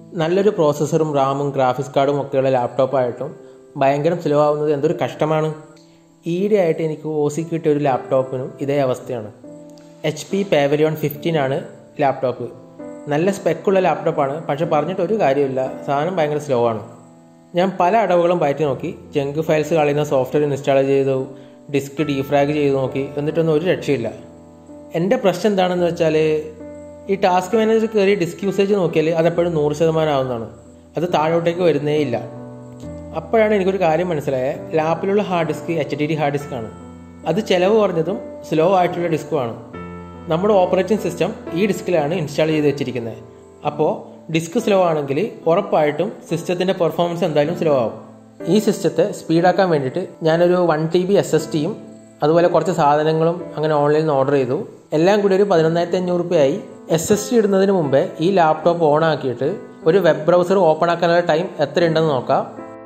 നല്ലൊരു പ്രോസസ്സറും റാമും ഗ്രാഫിക്സ് കാർഡും ഒക്കെയുള്ള ലാപ്ടോപ്പായിട്ടും ഭയങ്കര സ്ലോ ആവുന്നത് എന്തൊരു കഷ്ടമാണ് ഈയിടെ ആയിട്ട് എനിക്ക് ഒ സി കിട്ടിയ ഒരു ലാപ്ടോപ്പിനും ഇതേ അവസ്ഥയാണ് എച്ച് പി പാവലിയോൺ ഫിഫ്റ്റീൻ ആണ് ലാപ്ടോപ്പ് നല്ല സ്പെക്കുള്ള ലാപ്ടോപ്പാണ് പക്ഷെ പറഞ്ഞിട്ട് ഒരു കാര്യമില്ല സാധനം ഭയങ്കര സ്ലോ ആണ് ഞാൻ പല അടവുകളും പയറ്റി നോക്കി ജങ്ക് ഫയൽസ് കളയുന്ന സോഫ്റ്റ്വെയർ ഇൻസ്റ്റാൾ ചെയ്തു ഡിസ്ക് ഡീഫ്രാഗ് ചെയ്ത് നോക്കി എന്നിട്ടൊന്നും ഒരു രക്ഷയില്ല എൻ്റെ പ്രശ്നം എന്താണെന്ന് വെച്ചാൽ ഈ ടാസ്ക് മാനേജർ കയറി ഡിസ്ക് യൂസേജ് നോക്കിയാൽ അതെപ്പോഴും നൂറ് ശതമാനം ആവുന്നതാണ് അത് താഴോട്ടേക്ക് വരുന്നേ ഇല്ല അപ്പോഴാണ് എനിക്കൊരു കാര്യം മനസ്സിലായത് ലാപ്പിലുള്ള hard disk H D D hard disk ആണ് അത് ചിലവ് കുറഞ്ഞതും സ്ലോ ആയിട്ടുള്ള ഡിസ്കുമാണ് നമ്മുടെ ഓപ്പറേറ്റിംഗ് സിസ്റ്റം ഈ ഡിസ്കിലാണ് ഇൻസ്റ്റാൾ ചെയ്ത് വെച്ചിരിക്കുന്നത് അപ്പോൾ ഡിസ്ക് സ്ലോ ആണെങ്കിൽ ഉറപ്പായിട്ടും സിസ്റ്റത്തിൻ്റെ പെർഫോമൻസ് എന്തായാലും സ്ലോ ആവും ഈ സിസ്റ്റത്തെ സ്പീഡാക്കാൻ വേണ്ടിയിട്ട് ഞാനൊരു one T B S S ടിയും അതുപോലെ കുറച്ച് സാധനങ്ങളും അങ്ങനെ ഓൺലൈനിൽ നിന്ന് ഓർഡർ ചെയ്തു എല്ലാം കൂടി ഒരു പതിനൊന്നായിരത്തി അഞ്ഞൂറ് രൂപയായി എസ് എസ് ടി ഇടുന്നതിന് മുമ്പേ ഈ ലാപ്ടോപ്പ് ഓൺ ആക്കിയിട്ട് ഒരു വെബ് ബ്രൗസർ ഓപ്പൺ ആക്കാനുള്ള ടൈം എത്രയുണ്ടെന്ന് നോക്കാം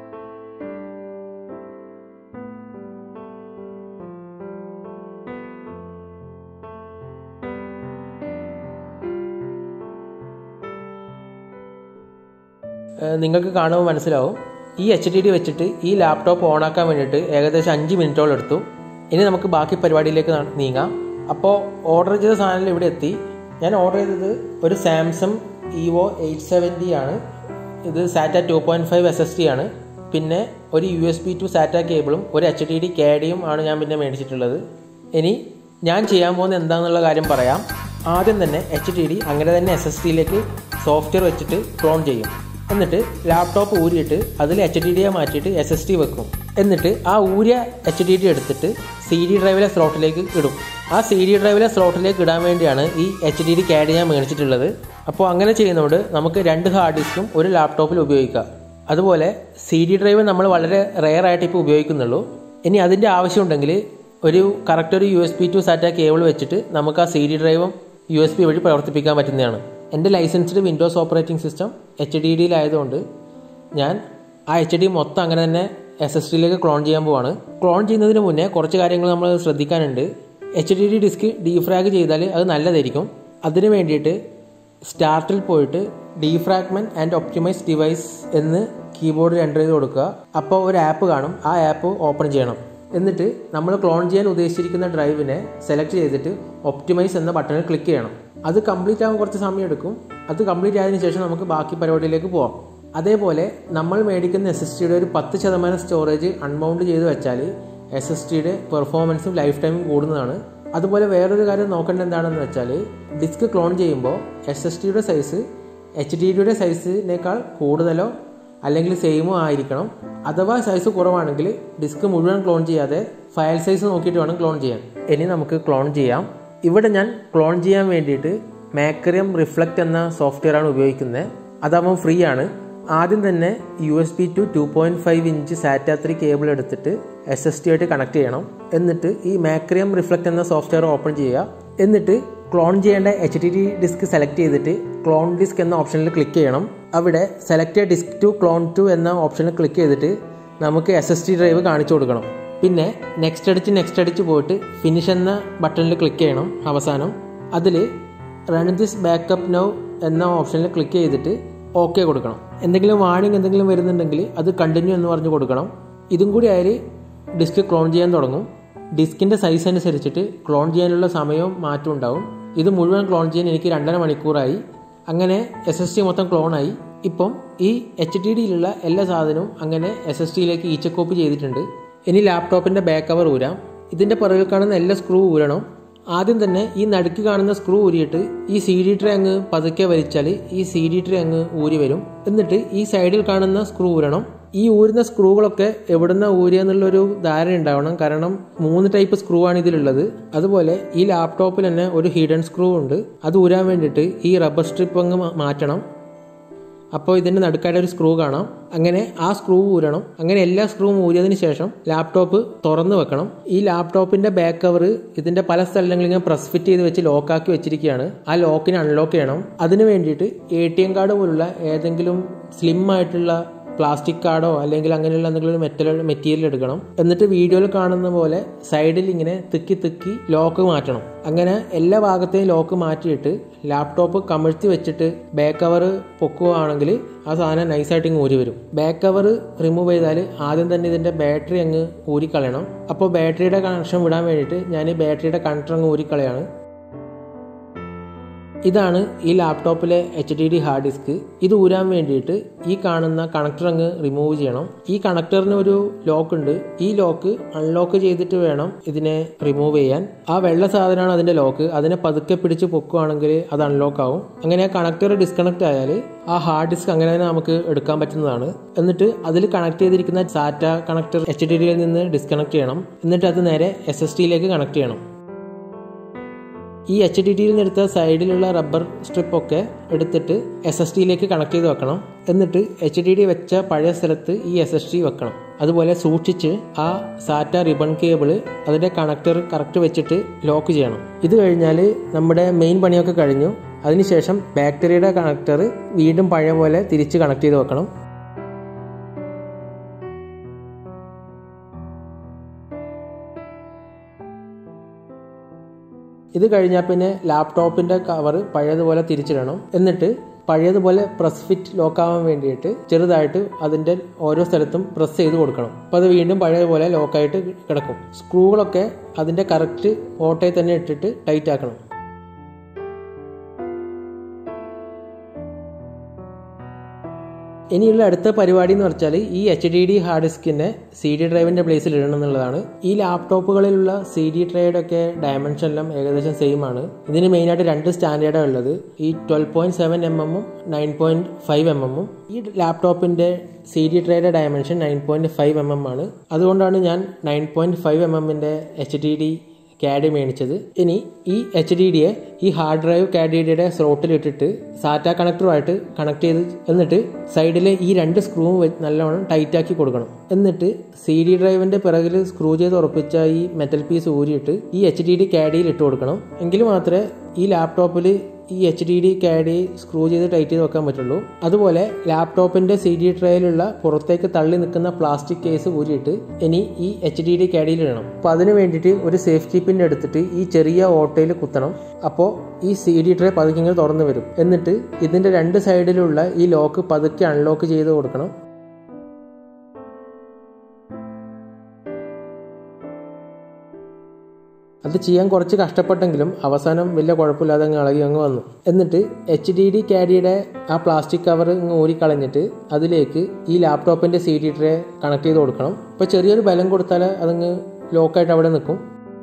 ഏഹ് നിങ്ങൾക്ക് കാണുമ്പോൾ മനസ്സിലാവും ഈ എച്ച് ഡി ഡി വെച്ചിട്ട് ഈ ലാപ്ടോപ്പ് ഓണാക്കാൻ വേണ്ടിയിട്ട് ഏകദേശം അഞ്ച് മിനിറ്റോളം എടുത്തു ഇനി നമുക്ക് ബാക്കി പരിപാടിയിലേക്ക് ന- നീങ്ങാം അപ്പോൾ ഓർഡർ ചെയ്ത സാധനം ഇവിടെ എത്തി ഞാൻ ഓർഡർ ചെയ്തത് ഒരു സാംസങ് ഇവോ എയ്റ്റ് സെവൻറ്റി ആണ് ഇത് SATA two point five S S D ആണ് പിന്നെ ഒരു U S B to SATA കേബിളും ഒരു എച്ച് ഡി ഡി കാഡിയും ആണ് ഞാൻ പിന്നെ മേടിച്ചിട്ടുള്ളത് ഇനി ഞാൻ ചെയ്യാൻ പോകുന്നത് എന്താണെന്നുള്ള കാര്യം പറയാം ആദ്യം തന്നെ എച്ച് ഡി ഡി അങ്ങനെ തന്നെ എസ് എസ് ടിയിലേക്ക് സോഫ്റ്റ്വെയർ വെച്ചിട്ട് ക്ലോൺ ചെയ്യും എന്നിട്ട് ലാപ്ടോപ്പ് ഊരിയിട്ട് അതിൽ എച്ച് ഡി ഡിയെ മാറ്റിയിട്ട് എസ് എസ് ടി വെക്കും എന്നിട്ട് ആ ഊരിയ എച്ച് ഡി ഡി എടുത്തിട്ട് സി ഡി ഡ്രൈവിലെ സ്ലോട്ടിലേക്ക് ഇടും ആ സി ഡി ഡ്രൈവിലെ സ്ലോട്ടിലേക്ക് ഇടാൻ വേണ്ടിയാണ് ഈ എച്ച് ഡി ഡി ക്യാഡ് ഞാൻ മേടിച്ചിട്ടുള്ളത് അപ്പോൾ അങ്ങനെ ചെയ്യുന്നതുകൊണ്ട് നമുക്ക് രണ്ട് ഹാർഡ് ഡിസ്കും ഒരു ലാപ്ടോപ്പിൽ ഉപയോഗിക്കാം അതുപോലെ സി ഡി ഡ്രൈവ് നമ്മൾ വളരെ റെയർ ആയിട്ട് ഇപ്പോൾ ഉപയോഗിക്കുന്നുള്ളൂ ഇനി അതിൻ്റെ ആവശ്യമുണ്ടെങ്കിൽ ഒരു കറക്റ്റ് ഒരു U S B to SATA cable വെച്ചിട്ട് നമുക്ക് ആ സി ഡി ഡ്രൈവും യു എസ് പി വഴി പ്രവർത്തിപ്പിക്കാൻ പറ്റുന്നതാണ് എൻ്റെ licensed Windows operating system H D ഡിയിലായതുകൊണ്ട് ഞാൻ ആ എച്ച് ഡി മൊത്തം അങ്ങനെ തന്നെ എസ് എസ് ഡിയിലേക്ക് ക്ലോൺ ചെയ്യാൻ പോവാണ് ക്ലോൺ ചെയ്യുന്നതിന് മുന്നേ കുറച്ച് കാര്യങ്ങൾ നമ്മൾ ശ്രദ്ധിക്കാനുണ്ട് H D D disk defrag ചെയ്താൽ അത് നല്ലതായിരിക്കും അതിന് വേണ്ടിയിട്ട് സ്റ്റാർട്ടിൽ പോയിട്ട് ഡീഫ്രാഗ്മെന്റ് ആൻഡ് ഒപ്റ്റിമൈസ് ഡിവൈസ് എന്ന് കീബോർഡിൽ എൻ്റർ ചെയ്ത് കൊടുക്കുക അപ്പോൾ ഒരു ആപ്പ് കാണും ആ ആപ്പ് ഓപ്പൺ ചെയ്യണം എന്നിട്ട് നമ്മൾ ക്ലോൺ ചെയ്യാൻ ഉദ്ദേശിച്ചിരിക്കുന്ന ഡ്രൈവിനെ സെലക്ട് ചെയ്തിട്ട് ഒപ്റ്റിമൈസ് എന്ന ബട്ടണിൽ ക്ലിക്ക് ചെയ്യണം അത് കംപ്ലീറ്റ് ആകാൻ കുറച്ച് സമയം എടുക്കും അത് കംപ്ലീറ്റ് ആയതിനു ശേഷം നമുക്ക് ബാക്കി പരിപാടിയിലേക്ക് പോവാം അതേപോലെ നമ്മൾ മേടിക്കുന്ന എസ് എസ് ടിയുടെ ഒരു പത്ത് ശതമാനം സ്റ്റോറേജ് അൺമൗണ്ട് ചെയ്ത് വെച്ചാൽ എസ് എസ് ടിയുടെ പെർഫോമൻസും ലൈഫ് ടൈമും കൂടുന്നതാണ് അതുപോലെ വേറൊരു കാര്യം നോക്കേണ്ടത് എന്താണെന്ന് വെച്ചാൽ ഡിസ്ക് ക്ലോൺ ചെയ്യുമ്പോൾ എസ് എസ് ടിയുടെ സൈസ് എച്ച് ഡി ഡിയുടെ സൈസിനേക്കാൾ കൂടുതലോ അല്ലെങ്കിൽ സെയിമോ ആയിരിക്കണം അഥവാ സൈസ് കുറവാണെങ്കിൽ ഡിസ്ക് മുഴുവൻ ക്ലോൺ ചെയ്യാതെ ഫയൽ സൈസ് നോക്കിയിട്ട് വേണം ക്ലോൺ ചെയ്യാൻ ഇനി നമുക്ക് ക്ലോൺ ചെയ്യാം ഇവിടെ ഞാൻ ക്ലോൺ ചെയ്യാൻ വേണ്ടിയിട്ട് മാക്രിയം റിഫ്ലക്റ്റ് എന്ന സോഫ്റ്റ്വെയർ ആണ് ഉപയോഗിക്കുന്നത് അതാവുമ്പോൾ ഫ്രീ ആണ് ആദ്യം തന്നെ U S B to two point five inch SATA three cable എടുത്തിട്ട് എസ് എസ് ടി ആയിട്ട് കണക്ട് ചെയ്യണം എന്നിട്ട് ഈ മാക്രിയം റിഫ്ലക്റ്റ് എന്ന സോഫ്റ്റ്വെയർ ഓപ്പൺ ചെയ്യുക എന്നിട്ട് ക്ലോൺ ചെയ്യേണ്ട H D D disk select ചെയ്തിട്ട് ക്ലോൺ ഡിസ്ക് എന്ന ഓപ്ഷനിൽ ക്ലിക്ക് ചെയ്യണം അവിടെ select disk to clone to എന്ന ഓപ്ഷനിൽ ക്ലിക്ക് ചെയ്തിട്ട് നമുക്ക് എസ് എസ് ടി ഡ്രൈവ് കാണിച്ചു കൊടുക്കണം പിന്നെ നെക്സ്റ്റ് അടിച്ച് നെക്സ്റ്റ് അടിച്ച് പോയിട്ട് ഫിനിഷ് എന്ന ബട്ടണിൽ ക്ലിക്ക് ചെയ്യണം അവസാനം അതിൽ റൺ ദിസ് ബാക്കപ്പ് നൗ എന്ന ഓപ്ഷനിൽ ക്ലിക്ക് ചെയ്തിട്ട് ഓക്കെ കൊടുക്കണം എന്തെങ്കിലും വാണിംഗ് എന്തെങ്കിലും വരുന്നുണ്ടെങ്കിൽ അത് കണ്ടിന്യൂ എന്ന് പറഞ്ഞ് കൊടുക്കണം ഇതും കൂടി ആയാൽ ഡിസ്ക് ക്ലോൺ ചെയ്യാൻ തുടങ്ങും ഡിസ്കിൻ്റെ സൈസ് അനുസരിച്ചിട്ട് ക്ലോൺ ചെയ്യാനുള്ള സമയവും മാറ്റം ഉണ്ടാവും ഇത് മുഴുവൻ ക്ലോൺ ചെയ്യാൻ എനിക്ക് രണ്ടര മണിക്കൂറായി അങ്ങനെ എസ് എസ് ടി മൊത്തം ക്ലോണായി ഇപ്പം ഈ എച്ച് ഡി ഡിയിലുള്ള എല്ലാ സാധനവും അങ്ങനെ എസ് എസ് ടിയിലേക്ക് ഈച്ച കോപ്പി ചെയ്തിട്ടുണ്ട് ഇനി ലാപ്ടോപ്പിൻ്റെ ബാക്ക് കവർ ഊരാം ഇതിൻ്റെ പുറകിൽ കാണുന്ന എല്ലാ സ്ക്രൂ ഊരണം ആദ്യം തന്നെ ഈ നടുക്ക് കാണുന്ന സ്ക്രൂ ഊരിയിട്ട് ഈ സി ഡി ട്രേ അങ്ങ് പതുക്കെ വലിച്ചാൽ ഈ സി ഡി ട്രേ അങ്ങ് ഊരി വരും എന്നിട്ട് ഈ സൈഡിൽ കാണുന്ന സ്ക്രൂ ഊരണം ഈ ഊരുന്ന സ്ക്രൂകളൊക്കെ എവിടുന്ന ഊരിയെന്നുള്ളൊരു ധാരണ ഉണ്ടാവണം കാരണം മൂന്ന് ടൈപ്പ് സ്ക്രൂ ആണ് ഇതിലുള്ളത് അതുപോലെ ഈ ലാപ്ടോപ്പിൽ തന്നെ ഒരു ഹിഡൻ സ്ക്രൂ ഉണ്ട് അത് ഊരാൻ വേണ്ടിയിട്ട് ഈ റബ്ബർ സ്ട്രിപ്പ് അങ്ങ് മാ- മാറ്റണം അപ്പോൾ ഇതിൻ്റെ നടുക്കായിട്ട് ഒരു സ്ക്രൂ കാണാം അങ്ങനെ ആ സ്ക്രൂ ഊരണം അങ്ങനെ എല്ലാ സ്ക്രൂവും ഊരിയതിന് ശേഷം ലാപ്ടോപ്പ് തുറന്നു വെക്കണം ഈ ലാപ്ടോപ്പിന്റെ ബാക്ക് കവർ ഇതിന്റെ പല സ്ഥലങ്ങളിൽ ഇങ്ങനെ പ്രസ് ഫിറ്റ് ചെയ്ത് വെച്ച് ലോക്കാക്കി വെച്ചിരിക്കുകയാണ് ആ ലോക്കിനെ അൺലോക്ക് ചെയ്യണം അതിന് വേണ്ടിയിട്ട് എ ടി എം കാർഡ് പോലുള്ള ഏതെങ്കിലും സ്ലിം ആയിട്ടുള്ള പ്ലാസ്റ്റിക് കാർഡോ അല്ലെങ്കിൽ അങ്ങനെയുള്ള എന്തെങ്കിലും ഒരു മെറ്റൽ മെറ്റീരിയൽ എടുക്കണം എന്നിട്ട് വീഡിയോയിൽ കാണുന്ന പോലെ സൈഡിൽ ഇങ്ങനെ തിക്കി തിക്കി ലോക്ക് മാറ്റണം അങ്ങനെ എല്ലാ ഭാഗത്തെയും ലോക്ക് മാറ്റിയിട്ട് ലാപ്ടോപ്പ് കമിഴ്ത്തി വെച്ചിട്ട് ബാക്ക് കവർ പൊക്കുകയാണെങ്കിൽ ആ സാധനം നൈസായിട്ട് ഇങ്ങ് ഊരി വരും ബാക്ക് കവർ റിമൂവ് ചെയ്താൽ ആദ്യം തന്നെ ഇതിൻ്റെ ബാറ്ററി അങ്ങ് ഊരിക്കളയണം അപ്പോൾ ബാറ്ററിയുടെ കണക്ഷൻ വിടാൻ വേണ്ടിയിട്ട് ഞാൻ ഈ ബാറ്ററിയുടെ കണക്ടർ അങ്ങ് ഊരിക്കളയാണ് ഇതാണ് ഈ ലാപ്ടോപ്പിലെ H D D hard disk ഇത് ഊരാൻ വേണ്ടിയിട്ട് ഈ കാണുന്ന കണക്ടർ അങ്ങ് റിമൂവ് ചെയ്യണം ഈ കണക്ടറിന് ഒരു ലോക്ക് ഉണ്ട് ഈ ലോക്ക് അൺലോക്ക് ചെയ്തിട്ട് വേണം ഇതിനെ റിമൂവ് ചെയ്യാൻ ആ വെള്ള സാധനമാണ് അതിന്റെ ലോക്ക് അതിനെ പതുക്കെ പിടിച്ച് പൊക്കുകയാണെങ്കിൽ അത് അൺലോക്ക് ആവും അങ്ങനെ ആ കണക്ടർ ഡിസ്കണക്ട് ആയാൽ ആ ഹാർഡ് ഡിസ്ക് അങ്ങനെ തന്നെ നമുക്ക് എടുക്കാൻ പറ്റുന്നതാണ് എന്നിട്ട് അതിൽ കണക്ട് ചെയ്തിരിക്കുന്ന സാറ്റ കണക്ടർ എച്ച് ഡി ഡിയിൽ നിന്ന് ഡിസ്കണക്ട് ചെയ്യണം എന്നിട്ട് അത് നേരെ എസ് എസ് ടിയിലേക്ക് കണക്ട് ചെയ്യണം ഈ എച്ച് ഡി ഡിയിൽ നിന്ന് എടുത്ത സൈഡിലുള്ള റബ്ബർ സ്ട്രിപ്പ് ഒക്കെ എടുത്തിട്ട് എസ് എസ് ടിയിലേക്ക് കണക്ട് ചെയ്ത് വെക്കണം എന്നിട്ട് എച്ച് ഡി ഡി വെച്ച പഴയ സ്ഥലത്ത് ഈ എസ് എസ് ടി വെക്കണം അതുപോലെ സൂക്ഷിച്ച് ആ സാറ്റ റിബൺ കേബിള് അതിന്റെ കണക്ടർ കറക്റ്റ് വെച്ചിട്ട് ലോക്ക് ചെയ്യണം ഇത് കഴിഞ്ഞാൽ നമ്മുടെ മെയിൻ പണിയൊക്കെ കഴിഞ്ഞു അതിനുശേഷം ബാറ്ററിയുടെ കണക്ടർ വീണ്ടും പഴയ പോലെ തിരിച്ച് കണക്ട് ചെയ്ത് വെക്കണം ഇത് കഴിഞ്ഞാൽ പിന്നെ ലാപ്ടോപ്പിന്റെ കവർ പഴയതുപോലെ തിരിച്ചിടണം എന്നിട്ട് പഴയതുപോലെ പ്രസ് ഫിറ്റ് ലോക്ക് ആവാൻ വേണ്ടിയിട്ട് ചെറുതായിട്ട് അതിന്റെ ഓരോ സ്ഥലത്തും പ്രസ് ചെയ്ത് കൊടുക്കണം അപ്പോൾ അത് വീണ്ടും പഴയതുപോലെ ലോക്കായിട്ട് കിടക്കും സ്ക്രൂകളൊക്കെ അതിന്റെ കറക്റ്റ് ഓട്ടയിൽ തന്നെ ഇട്ടിട്ട് ടൈറ്റ് ആക്കണം ഇനിയുള്ള അടുത്ത പരിപാടി എന്ന് വെച്ചാൽ ഈ എച്ച് ഡി ഡി ഹാർഡ് ഡിസ്കിനെ സി ഡി ഡ്രൈവിന്റെ പ്ലേസിൽ ഇടണം എന്നുള്ളതാണ് ഈ ലാപ്ടോപ്പുകളിലുള്ള സി ഡി ഡ്രൈയുടെ ഒക്കെ ഡയമെൻഷൻ എല്ലാം ഏകദേശം സെയിം ആണ് ഇതിന് മെയിനായിട്ട് രണ്ട് സ്റ്റാൻഡേർഡാണ് ഉള്ളത് ഈ ട്വൽവ് പോയിന്റ് സെവൻ എം എമ്മും നയൻ പോയിന്റ് ഫൈവ് എം എമ്മും ഈ ലാപ്ടോപ്പിന്റെ സി ഡി ട്രേയുടെ dimension nine point five M M ആണ് അതുകൊണ്ടാണ് ഞാൻ നയൻ പോയിന്റ് ഫൈവ് എം എമ്മിന്റെ എച്ച് ഡി ഡി കാഡ് മേടിച്ചത് ഇനി ഈ എച്ച് ഡി ഡിയെ ഈ ഹാർഡ് ഡ്രൈവ് കാഡ് ഡിയുടെ സ്ലോട്ടിൽ ഇട്ടിട്ട് സാറ്റ കണക്ടറുമായിട്ട് കണക്ട് ചെയ്ത് എന്നിട്ട് സൈഡിലെ ഈ രണ്ട് സ്ക്രൂവും നല്ലവണ്ണം ടൈറ്റ് ആക്കി കൊടുക്കണം എന്നിട്ട് സി ഡി ഡ്രൈവിന്റെ പിറകിൽ സ്ക്രൂ ചെയ്ത് ഉറപ്പിച്ച ഈ മെറ്റൽ പീസ് ഊരിയിട്ട് ഈ എച്ച് ഡി ഡി കാഡിയിൽ ഇട്ട് കൊടുക്കണം എങ്കിൽ മാത്രമേ ഈ ലാപ്ടോപ്പിൽ ഈ H D D caddy screw ചെയ്ത് ടൈറ്റ് ചെയ്ത് വെക്കാൻ പറ്റുള്ളൂ അതുപോലെ ലാപ്ടോപ്പിന്റെ സി ഡി ട്രേയിലുള്ള പുറത്തേക്ക് തള്ളി നിൽക്കുന്ന പ്ലാസ്റ്റിക് കേസ് ഊരിയിട്ട് ഇനി ഈ എച്ച് ഡി ഡി കാഡിയിൽ ഇടണം അപ്പോൾ അതിന് വേണ്ടിയിട്ട് ഒരു സേഫ്റ്റി പിൻ എടുത്തിട്ട് ഈ ചെറിയ ഓട്ടയിൽ കുത്തണം അപ്പോൾ ഈ സി ഡി ട്രേ പതുക്കെ ഇങ്ങനെ തുറന്നു വരും എന്നിട്ട് ഇതിന്റെ രണ്ട് സൈഡിലുള്ള ഈ ലോക്ക് പതുക്കെ അൺലോക്ക് ചെയ്ത് കൊടുക്കണം അത് ചെയ്യാൻ കുറച്ച് കഷ്ടപ്പെട്ടെങ്കിലും അവസാനം വലിയ കുഴപ്പമില്ലാതെ അങ്ങ് ഇളകി അങ്ങ് വന്നു എന്നിട്ട് എച്ച് ഡി ഡി ക്യാരിയുടെ ആ പ്ലാസ്റ്റിക് കവർ ഇങ്ങ് ഊരിക്കളഞ്ഞിട്ട് അതിലേക്ക് ഈ ലാപ്ടോപ്പിന്റെ സി ഡി ട്രേ കണക്ട് ചെയ്ത് കൊടുക്കണം ഇപ്പോൾ ചെറിയൊരു ബലം കൊടുത്താൽ അതങ്ങ് ലോക്കായിട്ട് അവിടെ നിൽക്കും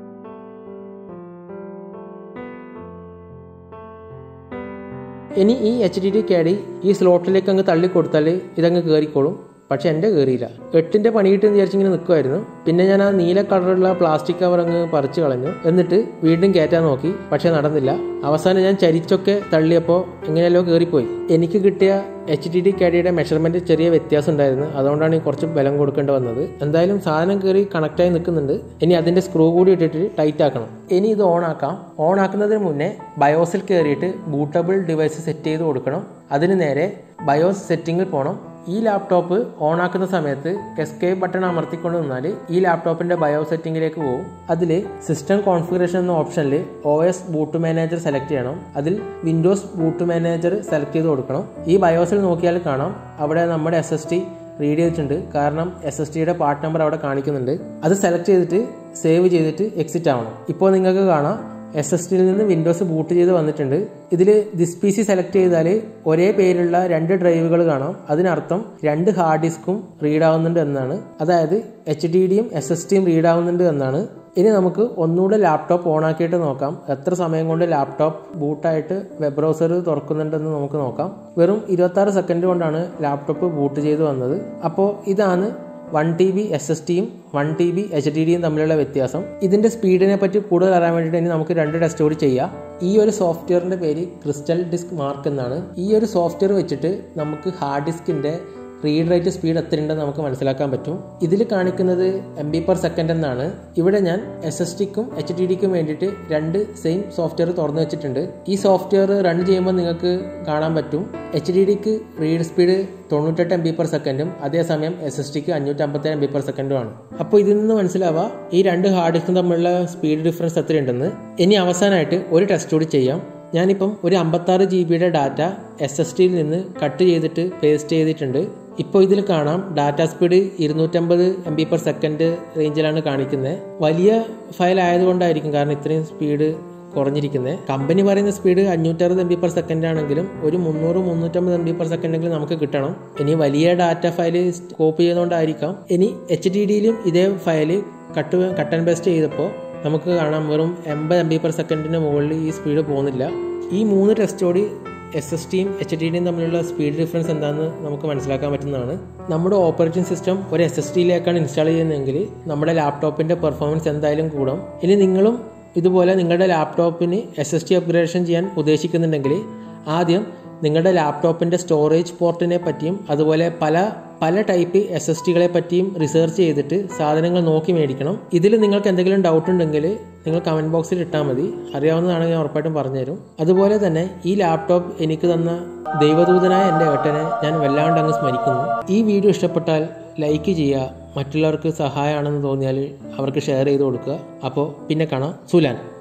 ഇനി ഈ എച്ച് ഡി ഡി ക്യാഡി ഈ സ്ലോട്ടിലേക്ക് അങ്ങ് തള്ളി കൊടുത്താൽ ഇതങ്ങ് കയറിക്കോളും പക്ഷെ എൻ്റെ കയറിയില്ല എട്ടിൻ്റെ പണി കിട്ടുമെന്ന് വിചാരിച്ചിങ്ങനെ നിൽക്കുമായിരുന്നു പിന്നെ ഞാൻ ആ നീല കളറുള്ള പ്ലാസ്റ്റിക് കവർ അങ്ങ് പറിച്ചു കളഞ്ഞു എന്നിട്ട് വീണ്ടും കയറ്റാൻ നോക്കി പക്ഷെ നടന്നില്ല അവസാനം ഞാൻ ചരിച്ചൊക്കെ തള്ളിയപ്പോൾ എങ്ങനെയല്ലോ കയറിപ്പോയി എനിക്ക് കിട്ടിയ എച്ച് ഡി ഡി കാഡിയുടെ മെഷർമെന്റ് ചെറിയ വ്യത്യാസം ഉണ്ടായിരുന്നു അതുകൊണ്ടാണ് ഈ കുറച്ച് ബലം കൊടുക്കേണ്ടി വന്നത് എന്തായാലും സാധനം കയറി കണക്റ്റായി നിൽക്കുന്നുണ്ട് ഇനി അതിന്റെ സ്ക്രൂ കൂടി ഇട്ടിട്ട് ടൈറ്റ് ആക്കണം ഇനി ഇത് ഓൺ ആക്കാം ഓൺ ആക്കുന്നതിന് മുന്നേ ബയോസിൽ കയറിയിട്ട് ബൂട്ടബിൾ ഡിവൈസ് സെറ്റ് ചെയ്ത് കൊടുക്കണം അതിന് നേരെ ബയോസ് സെറ്റിംഗിൽ പോകണം ഈ ലാപ്ടോപ്പ് ഓൺ ആക്കുന്ന സമയത്ത് എസ്കേപ്പ് ബട്ടൺ അമർത്തിക്കൊണ്ട് നിന്നാൽ ഈ ലാപ്ടോപ്പിന്റെ ബയോ സെറ്റിംഗിലേക്ക് പോകും അതിൽ സിസ്റ്റം കോൺഫിഗറേഷൻ എന്ന ഓപ്ഷനിൽ O S boot manager select ചെയ്യണം അതിൽ വിൻഡോസ് ബൂട്ട് മാനേജർ സെലക്ട് ചെയ്ത് കൊടുക്കണം ഈ ബയോസിൽ നോക്കിയാൽ കാണാം അവിടെ നമ്മുടെ എസ് എസ് ടി റീഡ് ചെയ്തിട്ടുണ്ട് കാരണം എസ് എസ് ടിയുടെ പാർട്ട് നമ്പർ അവിടെ കാണിക്കുന്നുണ്ട് അത് സെലക്ട് ചെയ്തിട്ട് സേവ് ചെയ്തിട്ട് എക്സിറ്റ് ആവണം ഇപ്പോൾ നിങ്ങൾക്ക് കാണാം എസ് എസ് ടിയിൽ നിന്ന് വിൻഡോസ് ബൂട്ട് ചെയ്ത് വന്നിട്ടുണ്ട് ഇതിൽ ദിസ് പി സി സെലക്ട് ചെയ്താൽ ഒരേ പേരുള്ള രണ്ട് ഡ്രൈവുകൾ കാണാം അതിനർത്ഥം രണ്ട് ഹാർഡ് ഡിസ്കും റീഡ് ആവുന്നുണ്ട് എന്നാണ് അതായത് എച്ച് ഡി ഡിയും എസ് എസ് ടിയും റീഡ് ആവുന്നുണ്ട് എന്നാണ് ഇനി നമുക്ക് ഒന്നുകൂടെ ലാപ്ടോപ്പ് ഓൺ ആക്കിയിട്ട് നോക്കാം എത്ര സമയം കൊണ്ട് ലാപ്ടോപ്പ് ബൂട്ടായിട്ട് വെബ് ബ്രൗസർ തുറക്കുന്നുണ്ടെന്ന് നമുക്ക് നോക്കാം വെറും ഇരുപത്തി സെക്കൻഡ് കൊണ്ടാണ് ലാപ്ടോപ്പ് ബൂട്ട് ചെയ്ത് വന്നത് അപ്പോൾ ഇതാണ് one T B S S ടിയും one T B H D ഡിയും തമ്മിലുള്ള വ്യത്യാസം ഇതിന്റെ സ്പീഡിനെ പറ്റി കൂടുതൽ അറിയാൻ വേണ്ടിയിട്ട് ഇനി നമുക്ക് രണ്ട് ടെസ്റ്റ് കൂടി ചെയ്യാം ഈ ഒരു സോഫ്റ്റ്വെയറിന്റെ പേര് ക്രിസ്റ്റൽ ഡിസ്ക് മാർക്ക് എന്നാണ് ഈ ഒരു സോഫ്റ്റ്വെയർ വെച്ചിട്ട് നമുക്ക് ഹാർഡ് ഡിസ്കിന്റെ റീഡ് റേറ്റ് സ്പീഡ് എത്രയുണ്ടെന്ന് നമുക്ക് മനസ്സിലാക്കാൻ പറ്റും ഇതിൽ കാണിക്കുന്നത് എം ബി പെർ സെക്കൻഡ് എന്നാണ് ഇവിടെ ഞാൻ എസ് എസ് ടിക്കും എച്ച് ടി ഡിക്കും വേണ്ടിയിട്ട് രണ്ട് സെയിം സോഫ്റ്റ്വെയർ തുറന്നു വെച്ചിട്ടുണ്ട് ഈ സോഫ്റ്റ്വെയർ റൺ ചെയ്യുമ്പോൾ നിങ്ങൾക്ക് കാണാൻ പറ്റും എച്ച് ഡി ഡിക്ക് റീഡ് സ്പീഡ് തൊണ്ണൂറ്റെട്ട് എം ബി പെർ സെക്കൻഡും അതേസമയം എസ് എസ് ടിക്ക് അഞ്ഞൂറ്റമ്പത്തേഴ് എം ബി പെർ സെക്കൻഡുമാണ് അപ്പോൾ ഇതിൽ നിന്ന് മനസ്സിലാവുക ഈ രണ്ട് ഹാർഡ് ഡിസ്കും തമ്മിലുള്ള സ്പീഡ് ഡിഫറൻസ് എത്രയുണ്ടെന്ന് ഇനി അവസാനമായിട്ട് ഒരു ടെസ്റ്റ് കൂടി ചെയ്യാം ഞാനിപ്പം ഒരു അമ്പത്താറ് ജി ബിയുടെ ഡാറ്റ എസ് എസ് ടിയിൽ നിന്ന് കട്ട് ചെയ്തിട്ട് പേസ്റ്റ് ചെയ്തിട്ടുണ്ട് ഇപ്പോൾ ഇതിൽ കാണാം ഡാറ്റ സ്പീഡ് ഇരുന്നൂറ്റമ്പത് എം ബി പെർ സെക്കൻഡ് റേഞ്ചിലാണ് കാണിക്കുന്നത് വലിയ ഫയൽ ആയതുകൊണ്ടായിരിക്കും കാരണം ഇത്രയും സ്പീഡ് കുറഞ്ഞിരിക്കുന്നത് കമ്പനി പറയുന്ന സ്പീഡ് അഞ്ഞൂറ്ററുപത് എം ബി പെർ സെക്കൻഡ് ആണെങ്കിലും ഒരു മുന്നൂറ് മുന്നൂറ്റമ്പത് എം ബി പെർ സെക്കൻഡെങ്കിലും നമുക്ക് കിട്ടണം ഇനി വലിയ ഡാറ്റ ഫയൽ കോപ്പി ചെയ്യുന്നതുകൊണ്ടായിരിക്കാം ഇനി എച്ച് ഡി ഡിയിലും ഇതേ file cut cut and paste ചെയ്തപ്പോൾ നമുക്ക് കാണാം വെറും എൺപത് എം ബി പെർ സെക്കൻഡിന് മുകളിൽ ഈ സ്പീഡ് പോകുന്നില്ല ഈ മൂന്ന് ടെസ്റ്റോടി എസ് എസ് ടിയും എച്ച് ഡി ഡിയും തമ്മിലുള്ള സ്പീഡ് ഡിഫറൻസ് എന്താണെന്ന് നമുക്ക് മനസ്സിലാക്കാൻ പറ്റുന്നതാണ് നമ്മുടെ ഓപ്പറേറ്റിംഗ് സിസ്റ്റം ഒരു എസ് എസ് ടിയിലേക്കാണ് ഇൻസ്റ്റാൾ ചെയ്യുന്നതെങ്കിൽ നമ്മുടെ ലാപ്ടോപ്പിൻ്റെ പെർഫോമൻസ് എന്തായാലും കൂടും ഇനി നിങ്ങളും ഇതുപോലെ നിങ്ങളുടെ ലാപ്ടോപ്പിന് എസ് എസ് ടി അപ്ഗ്രേഡേഷൻ ചെയ്യാൻ ഉദ്ദേശിക്കുന്നുണ്ടെങ്കിൽ ആദ്യം നിങ്ങളുടെ ലാപ്ടോപ്പിൻ്റെ സ്റ്റോറേജ് പോർട്ടിനെ പറ്റിയും അതുപോലെ പല പല ടൈപ്പ് എസ് എസ് ടികളെ പറ്റിയും റിസർച്ച് ചെയ്തിട്ട് സാധനങ്ങൾ നോക്കി മേടിക്കണം ഇതിൽ നിങ്ങൾക്ക് എന്തെങ്കിലും ഡൗട്ട് ഉണ്ടെങ്കിൽ നിങ്ങൾ കമൻറ്റ് ബോക്സിൽ ഇട്ടാൽ മതി അറിയാവുന്നതാണെങ്കിൽ ഞാൻ ഉറപ്പായിട്ടും പറഞ്ഞുതരും അതുപോലെ തന്നെ ഈ ലാപ്ടോപ്പ് എനിക്ക് തന്ന ദൈവദൂതനായ എൻ്റെ ഏട്ടനെ ഞാൻ വല്ലാണ്ട് അങ്ങ് സ്മരിക്കുന്നു ഈ വീഡിയോ ഇഷ്ടപ്പെട്ടാൽ ലൈക്ക് ചെയ്യുക മറ്റുള്ളവർക്ക് സഹായമാണെന്ന് തോന്നിയാൽ അവർക്ക് ഷെയർ ചെയ്ത് കൊടുക്കുക അപ്പോൾ പിന്നെ കാണാം സുലാൻ